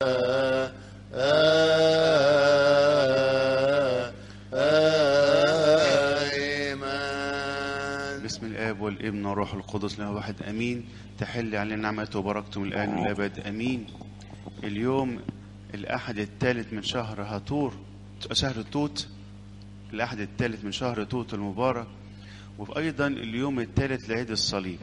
آمين بسم الاب والابن والروح القدس له واحد امين تحل علينا نعمته وبركته من الان والابد امين اليوم الاحد الثالث من شهر هاتور شهر توت الاحد الثالث من شهر توت المبارك وايضا اليوم الثالث لعيد الصليب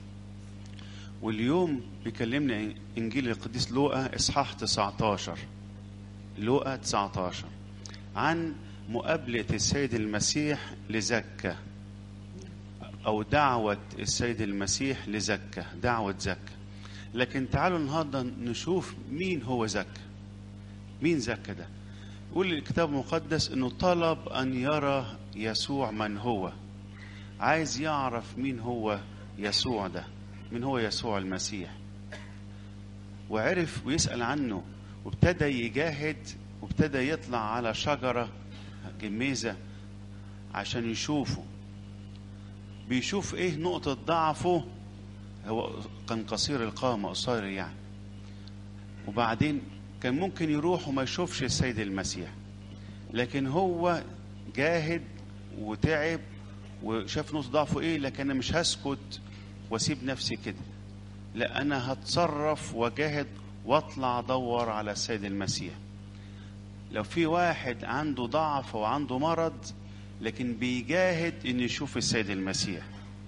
واليوم بيكلمنا انجيل القديس لوقا اصحاح 19 لوقا 19 عن مقابله السيد المسيح لزكه أو دعوة السيد المسيح لزكة دعوة زكة لكن تعالوا النهاردة نشوف مين هو زكة مين زكة ده يقول الكتاب المقدس أنه طلب أن يرى يسوع من هو عايز يعرف مين هو يسوع ده مين هو يسوع المسيح وعرف ويسأل عنه وابتدى يجاهد وابتدى يطلع على شجرة جميزة عشان يشوفه بيشوف ايه نقطة ضعفه هو كان قصير القامة قصير يعني وبعدين كان ممكن يروح وما يشوفش السيد المسيح لكن هو جاهد وتعب وشاف نقطة ضعفه ايه لكن انا مش هسكت واسيب نفسي كده لا انا هتصرف واجاهد واطلع ادور على السيد المسيح لو في واحد عنده ضعف وعنده مرض لكن بيجاهد ان يشوف السيد المسيح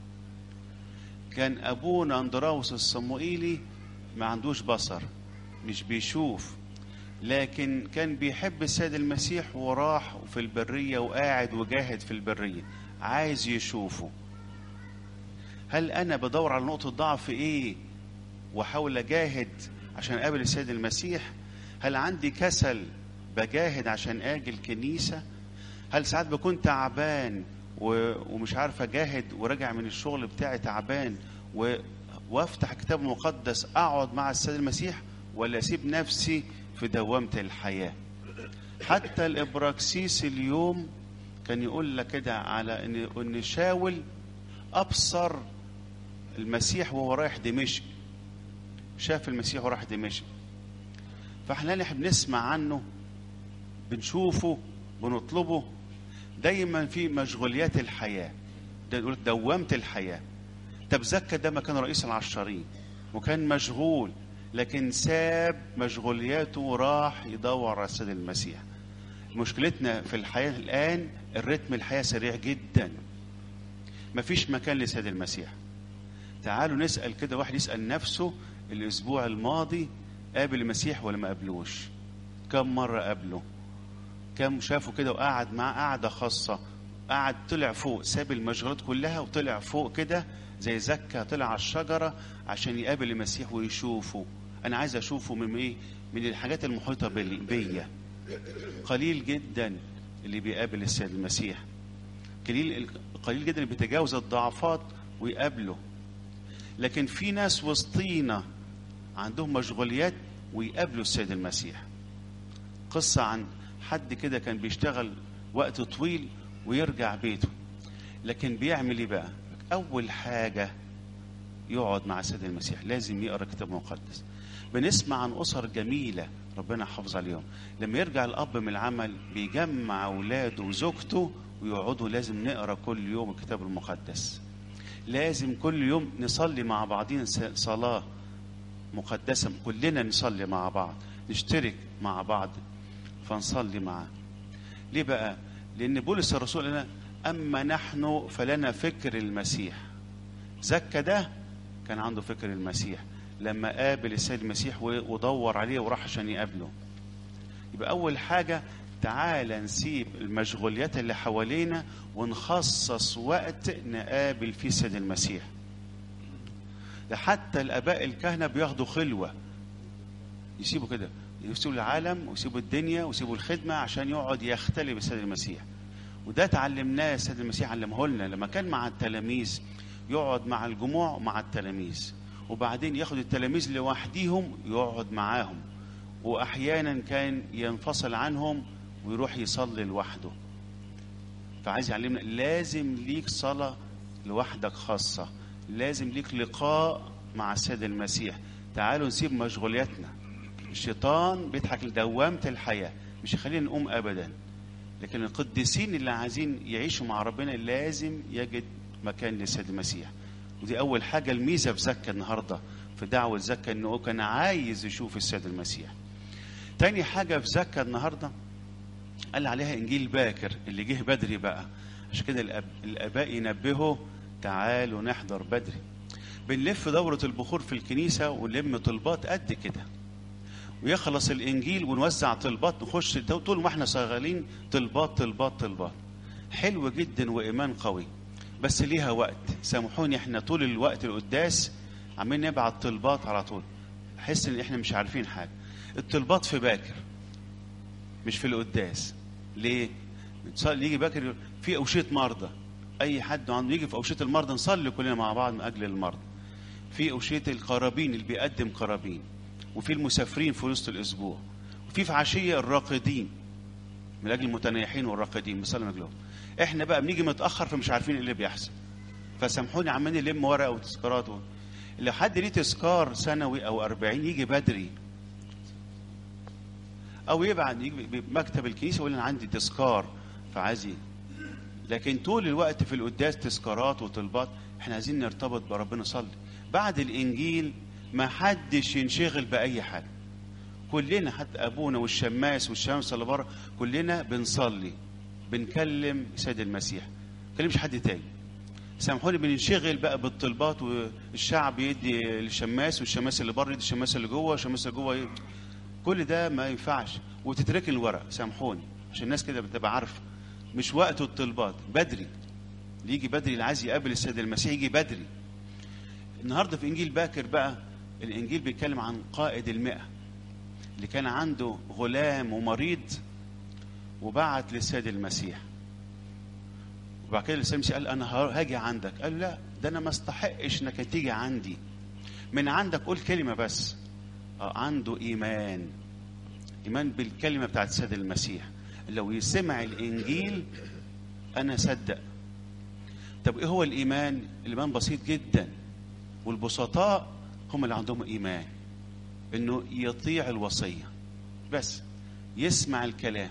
كان ابونا اندراوس الصموئيلي ما عندوش بصر مش بيشوف لكن كان بيحب السيد المسيح وراح في البرية وقاعد وجاهد في البرية عايز يشوفه هل انا بدور على نقطة ضعف ايه واحاول اجاهد عشان اقابل السيد المسيح هل عندي كسل بجاهد عشان اجي الكنيسه هل ساعات بكون تعبان و... ومش عارف اجاهد وراجع من الشغل بتاعي تعبان و... وافتح الكتاب المقدس اقعد مع السيد المسيح ولا اسيب نفسي في دوامة الحياة حتى الابراكسيس اليوم كان يقول لك كده على ان ان شاول ابصر المسيح وهو رايح دمشق شاف المسيح وهو رايح دمشق فاحنا احنا بنسمع عنه بنشوفه بنطلبه دايما في مشغوليات الحياة ده يقول دوامة الحياة طب زكا ده ما كان رئيس العشارين وكان مشغول لكن ساب مشغولياته وراح يدور على السيد المسيح مشكلتنا في الحياة الآن الرتم الحياة سريع جدا مفيش مكان لسيد المسيح تعالوا نسأل كده واحد يسأل نفسه الأسبوع الماضي قابل المسيح ولا ما قابلوش كم مرة قابله كم شافه كده وقعد معاه قعده خاصه قعد طلع فوق ساب المشغولات كلها وطلع فوق كده زي زكا طلع على الشجره عشان يقابل المسيح ويشوفه انا عايز اشوفه من ايه من الحاجات المحيطه بيا قليل جدا اللي بيقابل السيد المسيح قليل قليل جدا اللي بيتجاوز الضعفات ويقابله لكن في ناس وسطينا عندهم مشغوليات ويقابلوا السيد المسيح قصه عن حد كده كان بيشتغل وقت طويل ويرجع بيته لكن بيعمل ايه بقى اول حاجه يقعد مع السيد المسيح لازم يقرا الكتاب المقدس بنسمع عن اسر جميله ربنا يحافظ عليهم لما يرجع الاب من العمل بيجمع اولاده وزوجته ويقعدوا لازم نقرا كل يوم الكتاب المقدس لازم كل يوم نصلي مع بعضين صلاه مقدسه كلنا نصلي مع بعض نشترك مع بعض فنصلي معاه ليه بقى لان بولس الرسول لنا اما نحن فلنا فكر المسيح زكا ده كان عنده فكر المسيح لما قابل السيد المسيح ودور عليه وراح عشان يقابله يبقى اول حاجه تعال نسيب المشغوليات اللي حوالينا ونخصص وقت نقابل فيه السيد المسيح ده حتى الاباء الكهنه بياخدوا خلوه يسيبوا كده يسيبوا العالم ويسيبوا الدنيا ويسيبوا الخدمة عشان يقعد يختلي بالسيد المسيح وده تعلمناه السيد المسيح علمه لنا لما كان مع التلاميذ يقعد مع الجموع ومع التلاميذ وبعدين ياخد التلاميذ لوحديهم يقعد معاهم وأحيانا كان ينفصل عنهم ويروح يصلي لوحده فعايز يعلمنا لازم ليك صلاة لوحدك خاصة لازم ليك لقاء مع السيد المسيح تعالوا نسيب مشغولياتنا الشيطان بيضحك لدوامة الحياة مش يخلينا نقوم أبدا لكن القديسين اللي عايزين يعيشوا مع ربنا لازم يجد مكان للسيد المسيح ودي أول حاجة الميزة في زكا النهاردة في دعوة زكا إنه كان عايز يشوف السيد المسيح تاني حاجة في زكا النهاردة قال عليها إنجيل باكر اللي جه بدري بقى عشان كده الأب... الآباء ينبهوا تعالوا نحضر بدري بنلف دورة البخور في الكنيسة ونلم طلبات قد كده ويخلص الإنجيل ونوزع طلبات نخش طول ما احنا شغالين طلبات طلبات طلبات حلو جدا وإيمان قوي بس ليها وقت سامحوني احنا طول الوقت القداس عمالين نبعت طلبات على طول احس ان احنا مش عارفين حاجه الطلبات في باكر مش في القداس ليه نصلي يجي باكر في اوشيه مرضى اي حد عنده يجي في اوشيه المرضى نصلي كلنا مع بعض من اجل المرضى في اوشيه القرابين اللي بيقدم قرابين وفي المسافرين في وسط الاسبوع وفي في عشيه الراقدين من اجل المتنيحين والراقدين بصلي مجلهم احنا بقى بنيجي متاخر فمش عارفين ايه اللي بيحصل فسامحوني عمالين نلم ورقه وتذكارات و... لو حد ليه تذكار سنوي او أربعين يجي بدري او يبعت يجي بمكتب الكنيسه يقول انا عندي تذكار فعايز لكن طول الوقت في القداس تذكارات وطلبات احنا عايزين نرتبط بربنا صلي بعد الانجيل ما حدش ينشغل باي حاجه كلنا حتى ابونا والشماس والشمس اللي بره كلنا بنصلي بنكلم سيد المسيح ما كلمش حد تاني سامحوني بننشغل بقى بالطلبات والشعب يدي للشماس والشماس اللي بره يدي الشماس اللي جوه والشماس اللي جوه يدي. كل ده ما ينفعش وتتركن الورق سامحوني عشان الناس كده بتبقى عارفه مش وقت الطلبات بدري اللي يجي بدري اللي عايز يقابل السيد المسيح يجي بدري النهارده في انجيل باكر بقى الانجيل بيتكلم عن قائد المئة اللي كان عنده غلام ومريض وبعت للسيد المسيح وبعد كده السيد المسيح قال انا هاجي عندك قال لا ده انا ما استحقش انك تيجي عندي من عندك قول كلمه بس آه عنده ايمان ايمان بالكلمه بتاعت السيد المسيح لو يسمع الانجيل انا صدق طب ايه هو الايمان الايمان بسيط جدا والبسطاء هم اللي عندهم ايمان انه يطيع الوصيه بس يسمع الكلام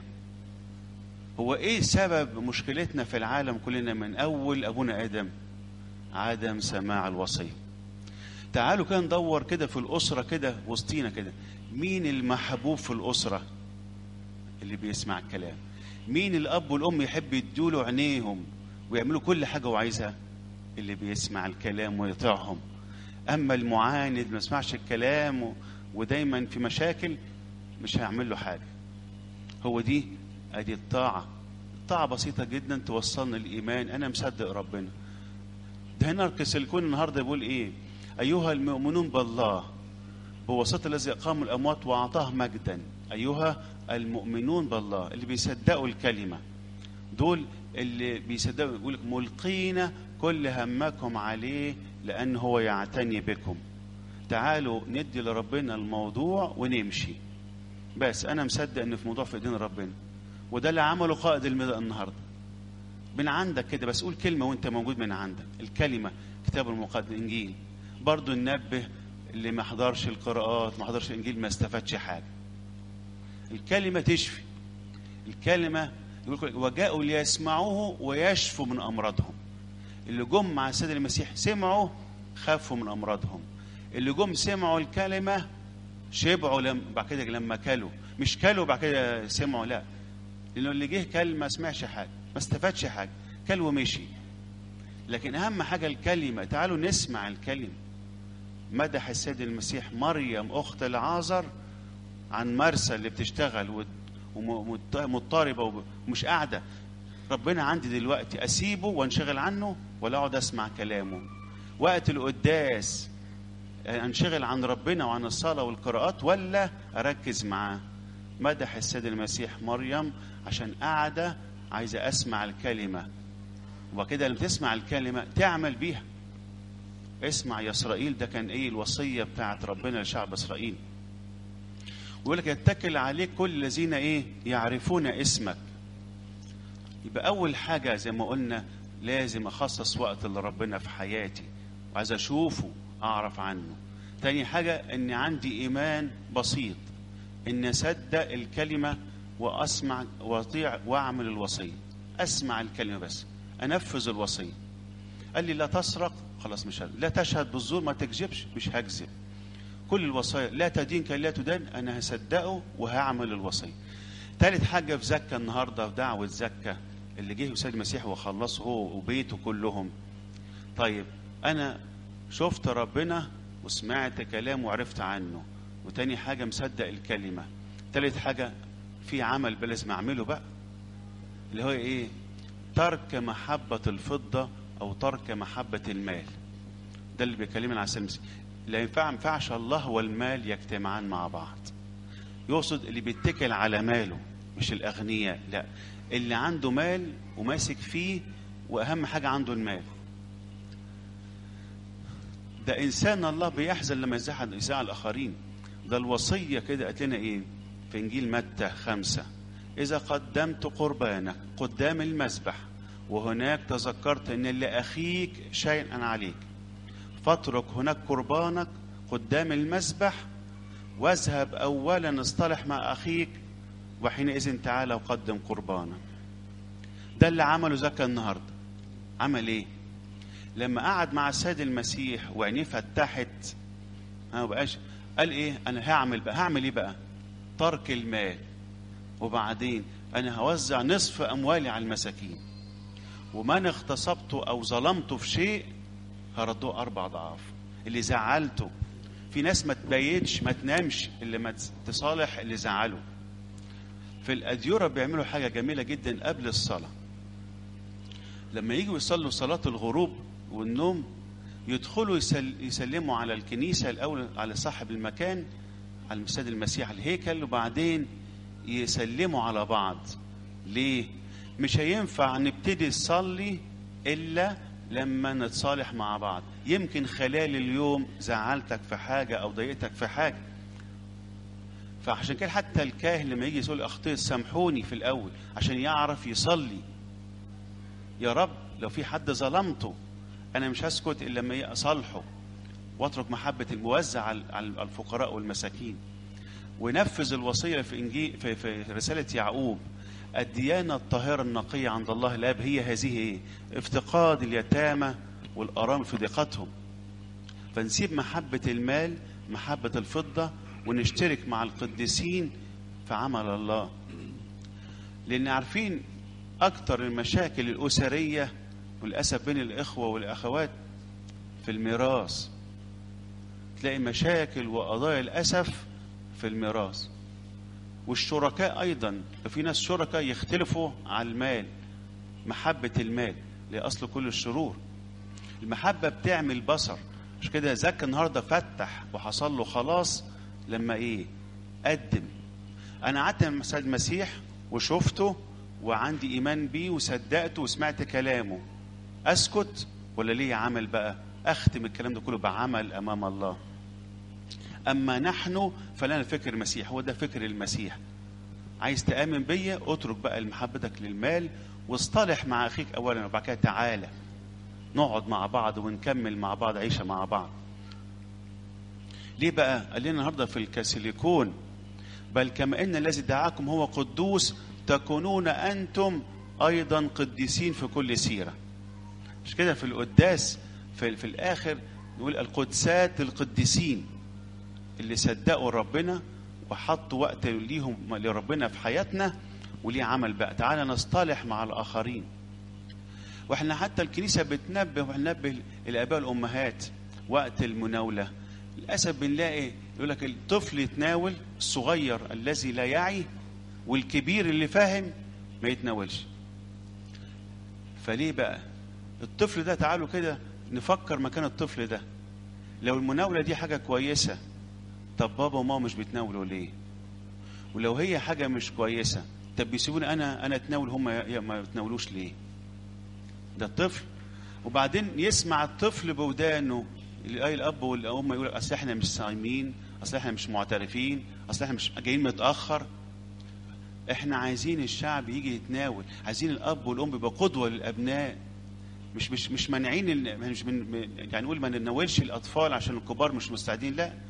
هو ايه سبب مشكلتنا في العالم كلنا من اول ابونا ادم عدم سماع الوصيه تعالوا كده ندور كده في الاسره كده وسطينا كده مين المحبوب في الاسره اللي بيسمع الكلام مين الاب والام يحب يدوا عينيهم ويعملوا كل حاجه هو عايزها اللي بيسمع الكلام ويطيعهم اما المعاند ما يسمعش الكلام و... ودايما في مشاكل مش هيعمل له حاجه هو دي ادي الطاعه الطاعه بسيطه جدا توصلنا الايمان انا مصدق ربنا ده هنا الكسلكون النهارده بيقول ايه ايها المؤمنون بالله بواسطه الذي اقام الاموات واعطاه مجدا ايها المؤمنون بالله اللي بيصدقوا الكلمه دول اللي بيصدقوا يقول لك ملقين كل همكم عليه لان هو يعتني بكم تعالوا ندي لربنا الموضوع ونمشي بس انا مصدق ان في موضوع في ايدين ربنا وده اللي عمله قائد المدى النهارده من عندك كده بس قول كلمه وانت موجود من عندك الكلمه كتاب المقدس الانجيل برضه ننبه اللي ما حضرش القراءات ما حضرش الانجيل ما استفادش حاجه الكلمه تشفي الكلمه يقول وجاءوا ليسمعوه ويشفوا من امراضهم اللي جم مع السيد المسيح سمعوا خافوا من امراضهم اللي جم سمعوا الكلمه شبعوا لم بعد كده لما كلوا مش كلوا بعد كده سمعوا لا لانه اللي جه كل ما سمعش حاجه ما استفادش حاجه كل ومشي لكن اهم حاجه الكلمه تعالوا نسمع الكلمه مدح السيد المسيح مريم اخت العازر عن مرسى اللي بتشتغل ومضطربه ومش قاعده ربنا عندي دلوقتي اسيبه وانشغل عنه ولا اقعد اسمع كلامه وقت القداس انشغل عن ربنا وعن الصلاه والقراءات ولا اركز معاه مدح السيد المسيح مريم عشان قاعده عايزه اسمع الكلمه وكده لما تسمع الكلمه تعمل بيها اسمع يا اسرائيل ده كان ايه الوصيه بتاعت ربنا لشعب اسرائيل ويقول لك يتكل عليك كل الذين ايه يعرفون اسمك يبقى اول حاجه زي ما قلنا لازم اخصص وقت لربنا في حياتي وعايز اشوفه اعرف عنه تاني حاجه ان عندي ايمان بسيط ان اصدق الكلمه واسمع واطيع واعمل الوصيه اسمع الكلمه بس انفذ الوصيه قال لي لا تسرق خلاص مش هد. لا تشهد بالزور ما تكذبش مش هكذب كل الوصايا لا تدين كي لا تدان انا هصدقه وهعمل الوصيه ثالث حاجه في زكا النهارده في دعوه زكا اللي جه سيد المسيح وخلصه هو وبيته كلهم طيب انا شفت ربنا وسمعت كلامه وعرفت عنه وتاني حاجه مصدق الكلمه ثالث حاجه في عمل بقى لازم اعمله بقى اللي هو ايه ترك محبه الفضه او ترك محبه المال ده اللي بيكلمنا عن سيد المسيح لا ينفع ينفعش الله والمال يجتمعان مع بعض يقصد اللي بيتكل على ماله مش الاغنياء لا اللي عنده مال وماسك فيه واهم حاجه عنده المال ده انسان الله بيحزن لما يزعل يزعل الاخرين ده الوصيه كده قالت لنا ايه في انجيل متى خمسة اذا قدمت قربانك قدام المذبح وهناك تذكرت ان لاخيك شيئا عليك فاترك هناك قربانك قدام المذبح واذهب اولا اصطلح مع اخيك وحينئذ تعالى وقدم قربانك ده اللي عمله زكا النهارده عمل ايه لما قعد مع السيد المسيح وعينيه فتحت ما بقاش قال ايه انا هعمل بقى هعمل ايه بقى ترك المال وبعدين انا هوزع نصف اموالي على المساكين ومن اغتصبته او ظلمته في شيء هردوه اربع ضعاف اللي زعلته في ناس ما تبيتش ما تنامش اللي ما تصالح اللي زعله في الأديرة بيعملوا حاجة جميلة جدا قبل الصلاة لما يجوا يصلوا صلاة الغروب والنوم يدخلوا يسل يسلموا على الكنيسة الأول على صاحب المكان على المسجد المسيح الهيكل وبعدين يسلموا على بعض ليه؟ مش هينفع نبتدي نصلي إلا لما نتصالح مع بعض يمكن خلال اليوم زعلتك في حاجة أو ضايقتك في حاجة فعشان كده حتى الكاهن لما يجي يقول اخطيت سامحوني في الاول عشان يعرف يصلي يا رب لو في حد ظلمته انا مش هسكت الا لما اصالحه واترك محبه الموزع على الفقراء والمساكين ونفذ الوصيه في انجيل في, في رساله يعقوب الديانه الطاهره النقيه عند الله الاب هي هذه ايه؟ افتقاد اليتامى والارامل في ضيقتهم فنسيب محبه المال محبه الفضه ونشترك مع القديسين في عمل الله لان عارفين اكتر المشاكل الاسريه وللاسف بين الاخوه والاخوات في الميراث تلاقي مشاكل وقضايا الاسف في الميراث والشركاء ايضا في ناس شركاء يختلفوا على المال محبه المال لاصل كل الشرور المحبه بتعمل بصر مش كده زكى النهارده فتح وحصل له خلاص لما ايه قدم انا قعدت مع السيد المسيح وشفته وعندي ايمان بيه وصدقته وسمعت كلامه اسكت ولا ليه عمل بقى اختم الكلام ده كله بعمل امام الله اما نحن فلنا فكر المسيح هو ده فكر المسيح عايز تامن بيا اترك بقى محبتك للمال واصطلح مع اخيك اولا وبعد كده تعالى نقعد مع بعض ونكمل مع بعض عيشه مع بعض ليه بقى؟ قال لنا النهارده في الكاسيليكون بل كما ان الذي دعاكم هو قدوس تكونون انتم ايضا قديسين في كل سيره. مش كده في القداس في, في الاخر نقول القدسات القديسين اللي صدقوا ربنا وحطوا وقت ليهم لربنا في حياتنا وليه عمل بقى تعالى نصطلح مع الاخرين. واحنا حتى الكنيسه بتنبه وبننبه الاباء والامهات وقت المناوله للاسف بنلاقي يقول لك الطفل يتناول الصغير الذي لا يعي والكبير اللي فاهم ما يتناولش فليه بقى الطفل ده تعالوا كده نفكر مكان الطفل ده لو المناوله دي حاجه كويسه طب بابا وماما مش بيتناولوا ليه ولو هي حاجه مش كويسه طب بيسيبوني انا انا اتناول هم ما يتناولوش ليه ده الطفل وبعدين يسمع الطفل بودانه الاي الاب والام يقول اصل احنا مش صايمين اصل احنا مش معترفين اصل احنا مش جايين متاخر احنا عايزين الشعب يجي يتناول عايزين الاب والام يبقى قدوه للابناء مش مش مش مانعين مش من يعني نقول ما نناولش الاطفال عشان الكبار مش مستعدين لا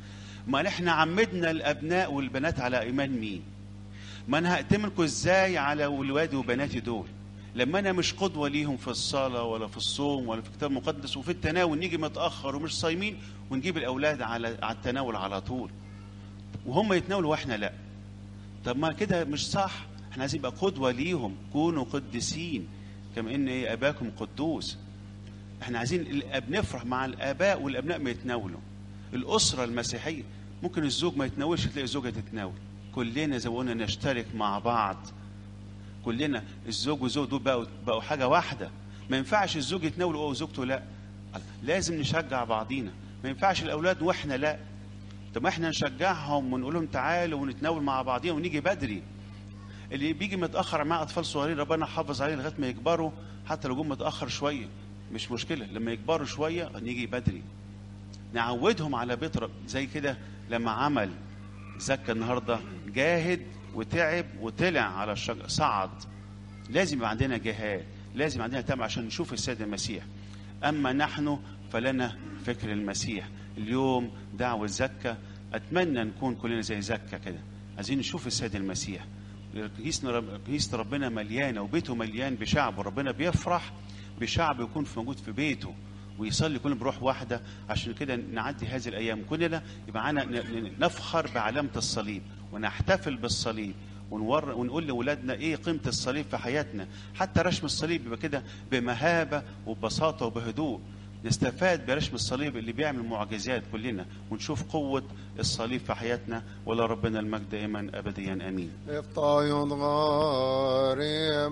ما احنا عمدنا الابناء والبنات على ايمان مين ما انا هأتمنكم ازاي على ولادي وبناتي دول لما انا مش قدوه ليهم في الصلاه ولا في الصوم ولا في الكتاب المقدس وفي التناول نيجي متاخر ومش صايمين ونجيب الاولاد على على التناول على طول وهم يتناولوا واحنا لا طب ما كده مش صح احنا عايزين يبقى قدوه ليهم كونوا قديسين كما ان إيه اباكم قدوس احنا عايزين الاب نفرح مع الاباء والابناء ما يتناولوا الاسره المسيحيه ممكن الزوج ما يتناولش تلاقي الزوجه تتناول كلنا زي ما قلنا نشترك مع بعض كلنا الزوج والزوج دول بقوا بقوا حاجه واحده ما ينفعش الزوج يتناول هو وزوجته لا لازم نشجع بعضينا ما ينفعش الاولاد واحنا لا طب ما احنا نشجعهم ونقول لهم تعالوا ونتناول مع بعضينا ونيجي بدري اللي بيجي متاخر مع اطفال صغيرين ربنا حافظ عليه لغايه ما يكبروا حتى لو جم متاخر شويه مش مشكله لما يكبروا شويه نيجي بدري نعودهم على بيت رب زي كده لما عمل زكى النهارده جاهد وتعب وطلع على الشجر صعد لازم يبقى عندنا جهاد لازم عندنا تم عشان نشوف السيد المسيح اما نحن فلنا فكر المسيح اليوم دعوه زكى اتمنى نكون كلنا زي زكى كده عايزين نشوف السيد المسيح كنيسة رب- كنيسة ربنا مليانة وبيته مليان بشعب وربنا بيفرح بشعب يكون في موجود في بيته ويصلي كلنا بروح واحدة عشان كده نعدي هذه الأيام كلنا يبقى معانا ن- ن- نفخر بعلامة الصليب ونحتفل بالصليب ونور ونقول لاولادنا ايه قيمه الصليب في حياتنا حتى رسم الصليب يبقى كده بمهابه وببساطه وبهدوء نستفاد برسم الصليب اللي بيعمل معجزات كلنا ونشوف قوه الصليب في حياتنا ولا ربنا المجد دائما ابديا امين افتايون غاري